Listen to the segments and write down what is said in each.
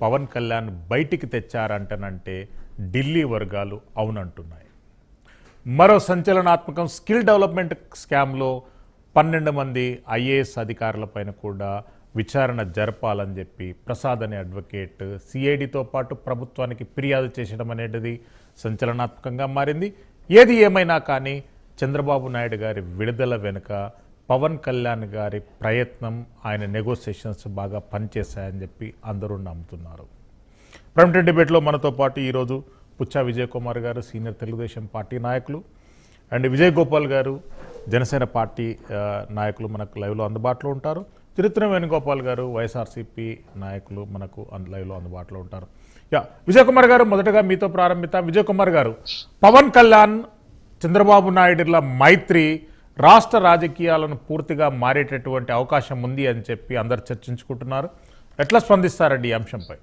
పవన్ కళ్యాణ్ బయటికి తెచ్చారంటనంటే ఢిల్లీ వర్గాలు అవునంటున్నాయి మరో సంచలనాత్మకం స్కిల్ డెవలప్మెంట్ స్కామ్లో పన్నెండు మంది ఐఏఎస్ అధికారులపైన కూడా విచారణ జరపాలని చెప్పి ప్రసాద్ అనే అడ్వకేట్ సిఐడితో పాటు ప్రభుత్వానికి ఫిర్యాదు చేసడం అనేది సంచలనాత్మకంగా మారింది ఏది ఏమైనా కానీ చంద్రబాబు నాయుడు గారి విడుదల వెనుక పవన్ కళ్యాణ్ గారి ప్రయత్నం ఆయన నెగోసియేషన్స్ బాగా పనిచేశాయని చెప్పి అందరూ నమ్ముతున్నారు ప్రైమ్ డిబేట్లో మనతో పాటు ఈరోజు పుచ్చా విజయ్ కుమార్ గారు సీనియర్ తెలుగుదేశం పార్టీ నాయకులు అండ్ విజయ్ గోపాల్ గారు జనసేన పార్టీ ఆ, నాయకులు మనకు లైవ్లో అందుబాటులో ఉంటారు తిరుత్తరం వేణుగోపాల్ గారు వైఎస్ఆర్సీపీ నాయకులు మనకు అన్- లైవ్లో అందుబాటులో ఉంటారు యా విజయ్ కుమార్ గారు మొదటగా మీతో ప్రారంభిద్దాం విజయ్ కుమార్ గారు పవన్ కళ్యాణ్ చంద్రబాబు నాయుడుల మైత్రి రాష్ట్ర రాజకీయాలను పూర్తిగా మారేటటువంటి అవకాశం ఉంది అని చెప్పి అందరు చర్చించుకుంటున్నారు ఎట్లా స్పందిస్తారండి ఈ అంశంపై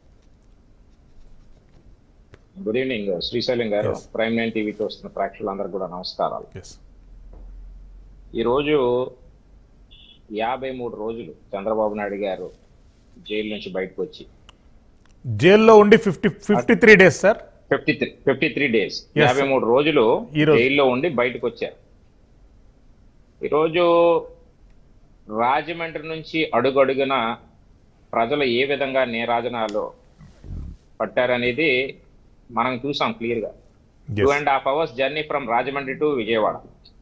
గుడ్ ఈవినింగ్ శ్రీశైలం గారు ప్రైమ్ నైన్ టీవీ చూస్తున్న ప్రేక్షకులందరికీ కూడా నమస్కారాలు ఎస్ ఈ రోజు యాభై మూడు రోజులు చంద్రబాబు నాయుడు గారు జైలు నుంచి బయటకు వచ్చి జైల్లో ఉండి fifty fifty three days sir fifty three fifty three days Yes, యాభై మూడు రోజులు ఈ రోజు. జైల్లో ఉండి బయటకు వచ్చారు ఈరోజు రాజమండ్రి నుంచి అడుగడుగున ప్రజలు ఏ విధంగా నీరాజనాలు పట్టారనేది మనం చూసాం క్లియర్ గా two and half hours journey from Rajahmundry to Vijayawada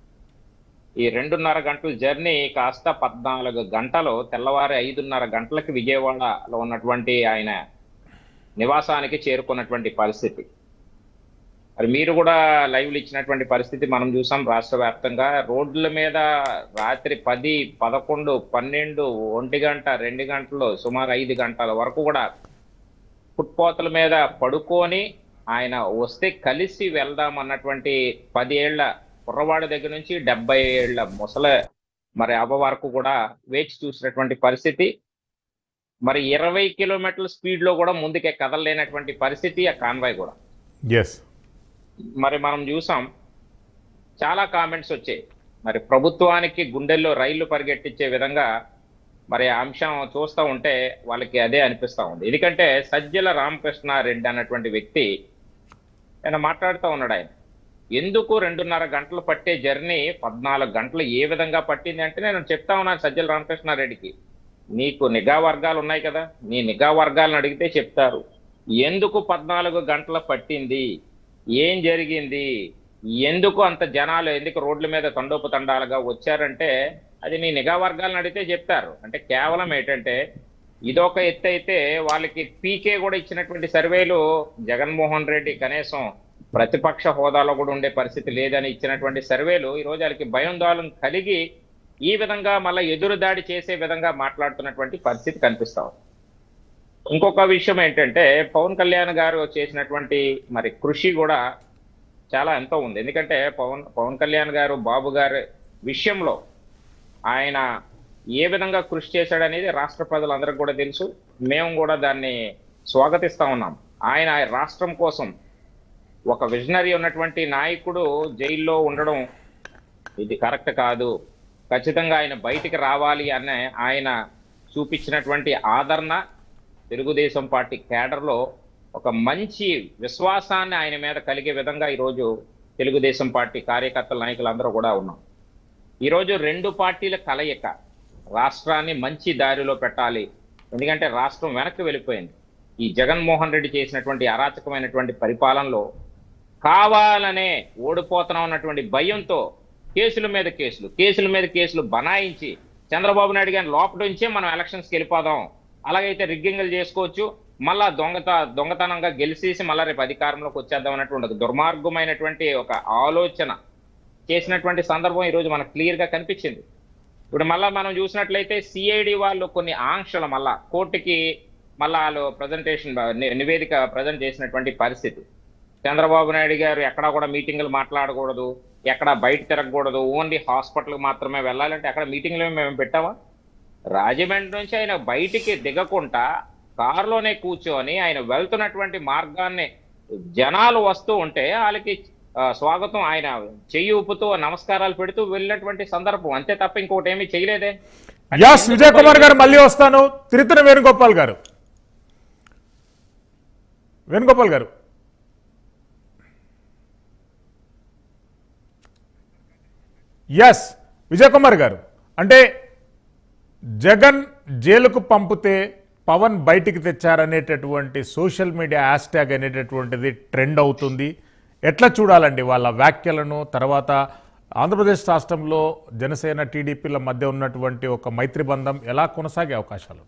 ఈ రెండున్నర గంటల జర్నీ కాస్త పద్నాలుగు గంటలు తెల్లవారి ఐదున్నర గంటలకి విజయవాడలో ఉన్నటువంటి ఆయన నివాసానికి చేరుకున్నటువంటి పరిస్థితి మరి మీరు కూడా లైవ్లు ఇచ్చినటువంటి పరిస్థితి మనం చూసాం రాష్ట్ర వ్యాప్తంగా రోడ్ల మీద రాత్రి పది పదకొండు పన్నెండు ఒంటి గంట రెండు గంటలు సుమారు ఐదు గంటల వరకు కూడా ఫుట్పాత్ల మీద పడుకొని ఆయన వస్తే కలిసి వెళ్దాం అన్నటువంటి పది ఏళ్ల కుర్రవాడి దగ్గర నుంచి డెబ్బై ఏళ్ల ముసల మరి అవ్వ వరకు కూడా వేచి చూసినటువంటి పరిస్థితి మరి ఇరవై కిలోమీటర్ల స్పీడ్ లో కూడా ముందుకే కదలలేనటువంటి పరిస్థితి ఆ కాన్వాయ్ కూడా ఎస్ మరి మనం చూసాం చాలా కామెంట్స్ వచ్చాయి మరి ప్రభుత్వానికి గుండెల్లో రైళ్లు పరిగెట్టించే విధంగా మరి ఆ అంశం చూస్తూ ఉంటే వాళ్ళకి అదే అనిపిస్తా ఉంది ఎందుకంటే సజ్జల రామకృష్ణారెడ్డి అన్నటువంటి వ్యక్తి ఆయన మాట్లాడుతూ ఉన్నాడు ఆయన ఎందుకు రెండున్నర గంటలు పట్టే జర్నీ పద్నాలుగు గంటలు ఏ విధంగా పట్టింది అంటే నేను చెప్తా ఉన్నాను సజ్జల రామకృష్ణారెడ్డికి నీకు నిఘా వర్గాలు ఉన్నాయి కదా నీ నిఘా వర్గాలను అడిగితే చెప్తారు ఎందుకు పద్నాలుగు గంటలు పట్టింది ఏం జరిగింది ఎందుకు అంత జనాలు ఎందుకు రోడ్ల మీద తండోపతండాలుగా వచ్చారంటే అది నీ నిఘా వర్గాలను అడిగితే చెప్తారు అంటే కేవలం ఏంటంటే ఇదొక ఎత్తు అయితే వాళ్ళకి పీకే కూడా ఇచ్చినటువంటి సర్వేలు జగన్మోహన్ రెడ్డి కనీసం ప్రతిపక్ష హోదాలో కూడా ఉండే పరిస్థితి లేదని ఇచ్చినటువంటి సర్వేలు ఈ రోజు వాళ్ళకి భయోందోళన కలిగి ఈ విధంగా మళ్ళీ ఎదురు దాడి చేసే విధంగా మాట్లాడుతున్నటువంటి పరిస్థితి కనిపిస్తా ఉంది ఇంకొక విషయం ఏంటంటే పవన్ కళ్యాణ్ గారు చేసినటువంటి మరి కృషి కూడా చాలా ఎంతో ఉంది ఎందుకంటే పవన్ పవన్ కళ్యాణ్ గారు బాబు గారి విషయంలో ఆయన ఏ విధంగా కృషి చేశాడనేది రాష్ట్ర ప్రజలందరికీ కూడా తెలుసు మేము కూడా దాన్ని స్వాగతిస్తా ఉన్నాం ఆయన రాష్ట్రం కోసం ఒక విజనరీ ఉన్నటువంటి నాయకుడు జైల్లో ఉండడం ఇది కరెక్ట్ కాదు ఖచ్చితంగా ఆయన బయటికి రావాలి అనే ఆయన చూపించినటువంటి ఆదరణ తెలుగుదేశం పార్టీ కేడర్లో ఒక మంచి విశ్వాసాన్ని ఆయన మీద కలిగే విధంగా ఈరోజు తెలుగుదేశం పార్టీ కార్యకర్తల నాయకులందరూ కూడా ఉన్నాం ఈరోజు రెండు పార్టీల కలయిక రాష్ట్రాన్ని మంచి దారిలో పెట్టాలి ఎందుకంటే రాష్ట్రం వెనక్కి వెళ్ళిపోయింది ఈ జగన్మోహన్ రెడ్డి చేసినటువంటి అరాచకమైనటువంటి పరిపాలనలో కావాలనే ఓడిపోతున్నాం అన్నటువంటి భయంతో కేసుల మీద కేసులు కేసుల మీద కేసులు బనాయించి చంద్రబాబు నాయుడు గారిని లోపల నుంచే మనం ఎలక్షన్స్కి వెళ్ళిపోదాం అలాగైతే రిగ్గింగ్లు చేసుకోవచ్చు మళ్ళా దొంగత దొంగతనంగా గెలిచేసి మళ్ళా రేపు అధికారంలోకి వచ్చేద్దాం అన్నటువంటి ఒక దుర్మార్గమైనటువంటి ఒక ఆలోచన చేసినటువంటి సందర్భం ఈరోజు మనకు క్లియర్ గా కనిపించింది ఇప్పుడు మళ్ళా మనం చూసినట్లయితే సిఐడి వాళ్ళు కొన్ని ఆంక్షలు మళ్ళా కోర్టుకి మళ్ళా వాళ్ళు ప్రజెంటేషన్ నివేదిక ప్రజెంట్ చేసినటువంటి పరిస్థితి చంద్రబాబు నాయుడు గారు ఎక్కడా కూడా మీటింగులు మాట్లాడకూడదు ఎక్కడ బయట తిరగకూడదు ఓన్లీ హాస్పిటల్కి మాత్రమే వెళ్ళాలంటే అక్కడ మీటింగ్లు మేము పెట్టామా రాజమండ్రి నుంచి ఆయన బయటికి దిగకుండా కారులోనే కూర్చొని ఆయన వెళ్తున్నటువంటి మార్గాన్ని జనాలు వస్తూ ఉంటే వాళ్ళకి ఆ, స్వాగతం ఆయన చెయ్యి ఊపుతూ నమస్కారాలు పెడుతూ వెళ్ళినటువంటి సందర్భం అంతే తప్ప ఇంకోటి ఏమీ చేయలేదే యాస్ విజయ్ కుమార్ గారు మళ్ళీ వస్తాను తిరుత్తన వేణుగోపాల్ గారు వేణుగోపాల్ గారు ఎస్ విజయ్ కుమార్ గారు అంటే జగన్ జైలుకు పంపితే పవన్ బయటికి తెచ్చారనేటటువంటి సోషల్ మీడియా హ్యాష్ ట్యాగ్ అనేటటువంటిది ట్రెండ్ అవుతుంది ఎట్లా చూడాలండి వాళ్ళ వ్యాఖ్యలను తర్వాత ఆంధ్రప్రదేశ్ రాష్ట్రంలో జనసేన టీడీపీల మధ్య ఉన్నటువంటి ఒక మైత్రి బంధం ఎలా కొనసాగే అవకాశాలు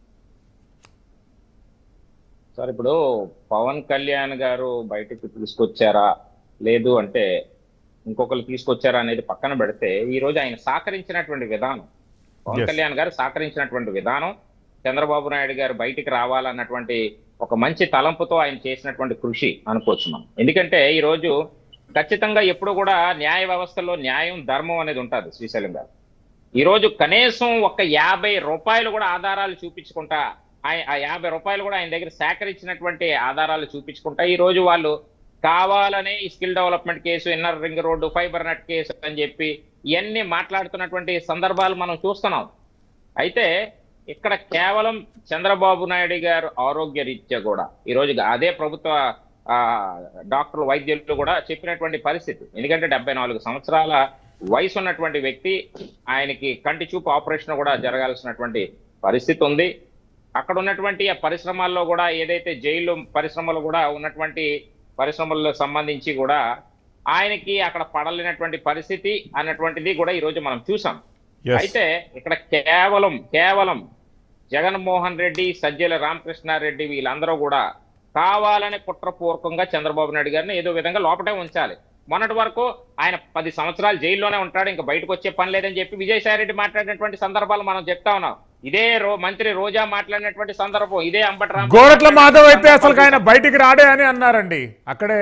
సార్ ఇప్పుడు పవన్ కళ్యాణ్ గారు బయటకు తీసుకొచ్చారా లేదు అంటే ఇంకొకరు తీసుకొచ్చారా అనేది పక్కన పెడితే ఈ రోజు ఆయన సహకరించినటువంటి విధానం పవన్ Yes. కళ్యాణ్ గారు సహకరించినటువంటి విధానం చంద్రబాబు నాయుడు గారు బయటికి రావాలన్నటువంటి ఒక మంచి తలంపుతో ఆయన చేసినటువంటి కృషి అనుకోవచ్చు మనం ఎందుకంటే ఈ రోజు ఖచ్చితంగా ఎప్పుడు కూడా న్యాయ వ్యవస్థలో న్యాయం ధర్మం అనేది ఉంటుంది శ్రీశైలం గారు ఈ రోజు కనీసం ఒక యాభై రూపాయలు కూడా ఆధారాలు చూపించుకుంటా ఆయ- ఆ యాభై రూపాయలు కూడా ఆయన దగ్గర సేకరించినటువంటి ఆధారాలు చూపించుకుంటా ఈ రోజు వాళ్ళు కావాలనే ఈ skill development case inner ring road fibre net case అని చెప్పి ఇవన్నీ మాట్లాడుతున్నటువంటి సందర్భాలు మనం చూస్తున్నాం అయితే ఇక్కడ కేవలం చంద్రబాబు నాయుడు గారు ఆరోగ్య రీత్యా కూడా ఈ రోజు అదే ప్రభుత్వ ఆ, డాక్టర్లు వైద్యులు కూడా చెప్పినటువంటి పరిస్థితి ఎందుకంటే డెబ్బై నాలుగు సంవత్సరాల వయసు ఉన్నటువంటి వ్యక్తి ఆయనకి కంటి చూపు ఆపరేషన్ కూడా జరగాల్సినటువంటి పరిస్థితి ఉంది అక్కడ ఉన్నటువంటి ఆ పరిశ్రమాల్లో కూడా ఏదైతే జైలు పరిశ్రమలు కూడా ఉన్నటువంటి పరిశ్రమలకు సంబంధించి కూడా ఆయనకి అక్కడ పడలేనటువంటి పరిస్థితి అన్నటువంటిది కూడా ఈ రోజు మనం చూసాం Yes. అయితే ఇక్కడ కేవలం కేవలం జగన్మోహన్ రెడ్డి సజ్జల రామకృష్ణారెడ్డి వీళ్ళందరూ కూడా కావాలని కుట్రపూర్వకంగా చంద్రబాబు నాయుడు గారిని ఏదో విధంగా లోపటే ఉంచాలి మొన్నటి వరకు ఆయన పది సంవత్సరాలు జైల్లోనే ఉంటాడు ఇంకా బయటకు వచ్చే పని లేదని చెప్పి విజయసాయి రెడ్డి మాట్లాడినటువంటి సందర్భాలు మనం చెప్తా ఉన్నాం ఇదే రో మంత్రి రోజా మాట్లాడినటువంటి సందర్భం ఇదే అంబటి రాంబాబు గోరట్ల మాధవ్ అయితే మాట్లాడినటువంటి అసలు ఆయన బయటికి రాడే అని అన్నారండి అక్కడే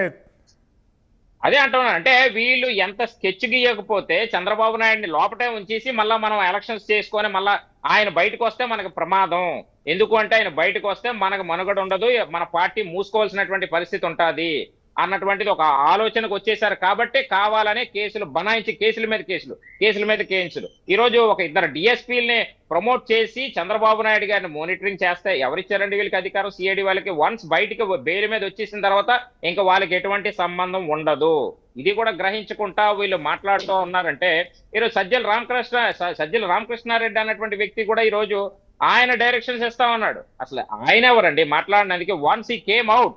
అదే అంటున్నాను అంటే వీళ్ళు ఎంత స్కెచ్ గీయకపోతే చంద్రబాబు నాయుడిని లోపటే ఉంచేసి మళ్ళా మనం ఎలక్షన్స్ చేసుకొని మళ్ళా ఆయన బయటకు వస్తే మనకు ప్రమాదం ఎందుకు అంటే ఆయన బయటకు వస్తే మనకు మనుగడ ఉండదు మన పార్టీ మూసుకోవాల్సినటువంటి పరిస్థితి ఉంటుంది అన్నటువంటిది ఒక ఆలోచనకు వచ్చేసారు కాబట్టి కావాలనే కేసులు బనాయించి కేసుల మీద కేసులు కేసుల మీద కేసులు ఈ రోజు ఒక ఇద్దరు డిఎస్పీలని ప్రమోట్ చేసి చంద్రబాబు నాయుడు గారిని మానిటరింగ్ చేస్తే ఎవరిచ్చారండి వీళ్ళకి అధికారం సిఐడి వాళ్ళకి వన్స్ బయటికి బెయిల్ మీద వచ్చేసిన తర్వాత ఇంకా వాళ్ళకి ఎటువంటి సంబంధం ఉండదు ఇది కూడా గ్రహించుకుంటా వీళ్ళు మాట్లాడుతూ ఉన్నారంటే ఈరోజు సజ్జల రామకృష్ణ స- సజ్జల రామకృష్ణారెడ్డి అన్నటువంటి వ్యక్తి కూడా ఈ రోజు ఆయన డైరెక్షన్స్ ఇస్తా ఉన్నాడు అసలు ఆయన ఎవరండి మాట్లాడినందుకు వన్స్ ఈ కేమ్ అవుట్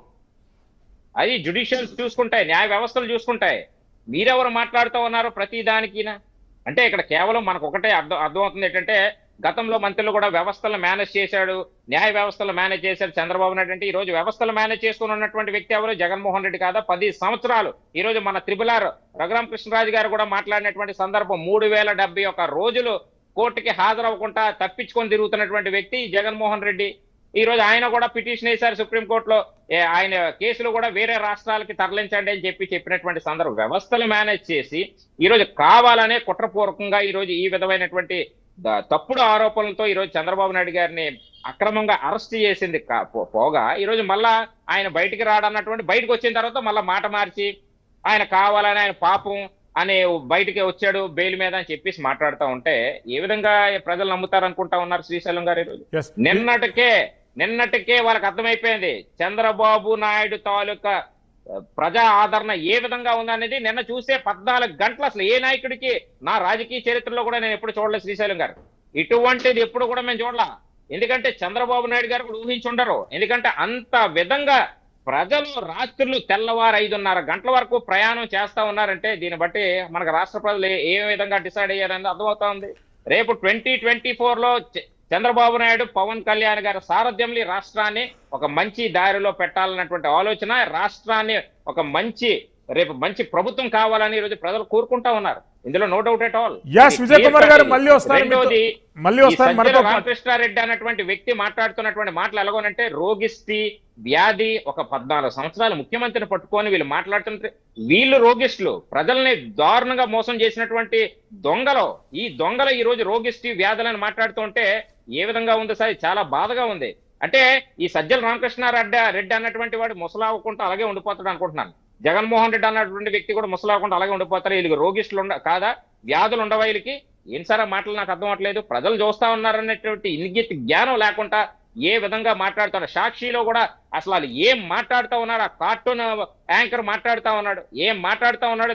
అది జుడిషియల్స్ చూసుకుంటాయి న్యాయ వ్యవస్థలు చూసుకుంటాయి మీరెవరు మాట్లాడుతూ ఉన్నారు ప్రతి దానికినా అంటే ఇక్కడ కేవలం మనకు ఒకటే అర్థం అర్థమవుతుంది ఏంటంటే గతంలో మంత్రులు కూడా వ్యవస్థలను మేనేజ్ చేశాడు న్యాయ వ్యవస్థలు మేనేజ్ చేశాడు చంద్రబాబు నాయుడు అంటే ఈ రోజు వ్యవస్థలు మేనేజ్ చేసుకుని ఉన్నటువంటి వ్యక్తి ఎవరు జగన్మోహన్ రెడ్డి కాదా పది సంవత్సరాలు ఈ రోజు మన త్రిపులార్ రఘురామ కృష్ణరాజు గారు కూడా మాట్లాడినటువంటి సందర్భం మూడు వేల డెబ్బై ఒక్క రోజులు కోర్టుకి హాజరవ్వకుండా తప్పించుకొని తిరుగుతున్నటువంటి వ్యక్తి జగన్మోహన్ రెడ్డి ఈ రోజు ఆయన కూడా పిటిషన్ వేశారు సుప్రీంకోర్టులో ఏ, ఆయన కేసులు కూడా వేరే రాష్ట్రాలకి తరలించండి అని చెప్పి చెప్పినటువంటి సందర్భం వ్యవస్థలు మేనేజ్ చేసి ఈ రోజు కావాలనే కుట్రపూర్వకంగా ఈ రోజు ఈ విధమైనటువంటి ద- తప్పుడు ఆరోపణలతో ఈ రోజు చంద్రబాబు నాయుడు గారిని అక్రమంగా అరెస్ట్ చేసింది కా- పో- పోగా ఈ రోజు మళ్ళా ఆయన బయటికి రాడన్నటువంటి బయటకు వచ్చిన తర్వాత మళ్ళా మాట మార్చి ఆయన కావాలని ఆయన పాపం అనే బయటికి వచ్చాడు బెయిల్ మీద అని చెప్పేసి మాట్లాడుతూ ఉంటే ఏ విధంగా ప్రజలు నమ్ముతారు అనుకుంటా ఉన్నారు శ్రీశైలం గారు ఈరోజు ఎస్ నిన్నటికే నిన్నటికే వాళ్ళకి అర్థమైపోయింది చంద్రబాబు నాయుడు తాలూకా ఆ, ప్రజా ఆదరణ ఏ విధంగా ఉందనేది నిన్న చూసే పద్నాలుగు గంటలు అసలు ఏ నాయకుడికి నా రాజకీయ చరిత్రలో కూడా నేను ఎప్పుడు చూడలేదు శ్రీశైలం గారు ఇటువంటిది ఎప్పుడు కూడా మేము చూడలా ఎందుకంటే చంద్రబాబు నాయుడు గారు కూడా ఊహించుండరు ఎందుకంటే అంత విధంగా ప్రజలు రాత్రులు తెల్లవారు ఐదున్నర గంటల వరకు ప్రయాణం చేస్తా ఉన్నారంటే దీన్ని బట్టి మనకు రాష్ట్ర ప్రజలు ఏ- ఏ విధంగా డిసైడ్ అయ్యారని అర్థమవుతా ఉంది రేపు ట్వంటీ ట్వంటీ ఫోర్ లో చ- చంద్రబాబు నాయుడు పవన్ కళ్యాణ్ గారి సారథ్యంలో ఈ రాష్ట్రాన్ని ఒక మంచి దారిలో పెట్టాలన్నటువంటి ఆలోచన రాష్ట్రాన్ని ఒక మంచి రేపు మంచి ప్రభుత్వం కావాలని ఈరోజు ప్రజలు కోరుకుంటా ఉన్నారు ఇందులో no doubt at all Yes, Vijay Kumar garu మళ్ళీ వస్తారు మీతో. రెండోది మళ్ళీ ఈ వస్తారు సజ్జల మనతో పాటు. రామకృష్ణారెడ్డి అన్నటువంటి వ్యక్తి మాట్లాడుతున్నటువంటి మాటలు ఎలాగోనంటే రోగిష్టి వ్యాధి ఒక పద్నాలుగు సంవత్సరాలు ముఖ్యమంత్రిని పట్టుకొని వీళ్ళు మాట్లాడుతుంటే వీళ్ళు రోగిస్టులు ప్రజల్ని దారుణంగా మోసం చేసినటువంటి దొంగలు ఈ దొంగలు ఈ రోజు రోగిష్టి వ్యాధులను మాట్లాడుతుంటే ఏ విధంగా ఉంది సార్ చాలా బాధగా ఉంది అంటే ఈ సజ్జల రామకృష్ణారెడ్డి రెడ్డి అన్నటువంటి వాడు ముసలావకుండా అలాగే ఉండిపోతాడు అనుకుంటున్నాను జగన్మోహన్ రెడ్డి అన్నటువంటి వ్యక్తి కూడా ముసలావకుండా అలాగే ఉండిపోతారు వీళ్ళకి రోగిస్టులు ఉండ కాదా వ్యాధులు ఉండవా వీళ్ళకి ఏం సార్ ఆ మాటలు నాకు అర్థం అవ్వట్లేదు ప్రజలు చూస్తా ఉన్నారనేటువంటి ఇంగిత జ్ఞానం లేకుండా ఏ విధంగా మాట్లాడుతున్నారు సాక్షిలో కూడా అసలు వాళ్ళు ఏం మాట్లాడుతూ ఉన్నారు ఆ కార్టూన్ యాంకర్ మాట్లాడుతూ ఉన్నాడు ఏం మాట్లాడుతూ ఉన్నాడు